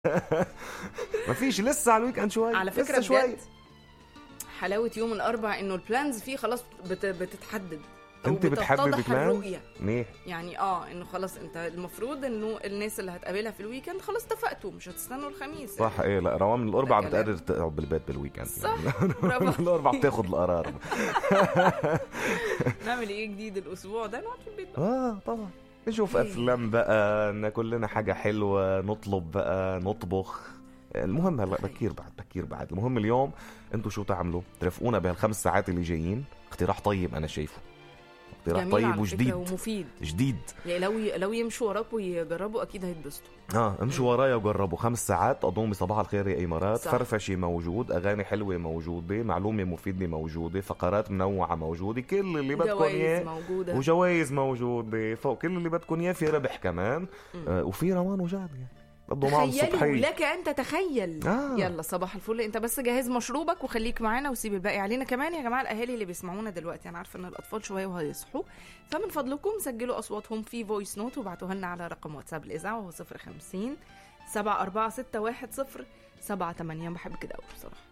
ما فيش لسه على الويكند شوي على فكره لسه شوي بجد حلاوه يوم الاربع انه البلانز فيه خلاص بت... بتتحدد أو انت بتحدد بتتضح بلان الرؤيه منيح يعني اه انه خلاص انت المفروض انه الناس اللي هتقابلها في الويكند خلاص اتفقتوا مش هتستنوا الخميس صح ايه لا روان من الاربعاء ده كلام. بتقرر تقعد بالبيت بالويكند صح، يعني. برافو. من الاربعاء بتاخد القرار نعمل ايه جديد الاسبوع ده نقعد في البيت بقى. اه طبعا نشوف إيه. افلام بقى ناكل لنا حاجه حلوه نطلب بقى نطبخ المهم هلا بكير بعد بكير بعد المهم اليوم انتم شو تعملوا ترافقونا بهالخمس ساعات اللي جايين اقتراح طيب انا شايفه اقتراح جميل طيب على فكرة وجديد ومفيد جديد يعني لو ي... لو يمشوا وراك ويجربوا اكيد هيتبسطوا اه امشوا ورايا وجربوا خمس ساعات اظن بصباح الخير يا امارات صح. فرفشه موجود اغاني حلوه موجوده معلومه مفيده موجوده فقرات منوعه موجوده كل اللي بدكم جوائز اياه موجوده وجوائز موجوده فوق كل اللي بدكم اياه في ربح كمان مم. آه وفي روان وجاد يعني بده معهم تخيلوا الصبحيه لك ان تتخيل آه. يلا صباح الفل انت بس جهز مشروبك وخليك معانا وسيب الباقي علينا كمان يا جماعه الاهالي اللي بيسمعونا دلوقتي انا عارفه ان الاطفال شويه وهيصحوا فمن فضلكم سجلوا اصواتهم في فويس نوت وابعتوها لنا على رقم واتساب الاذاعه وهو 050 74610 78 بحب كده قوي بصراحه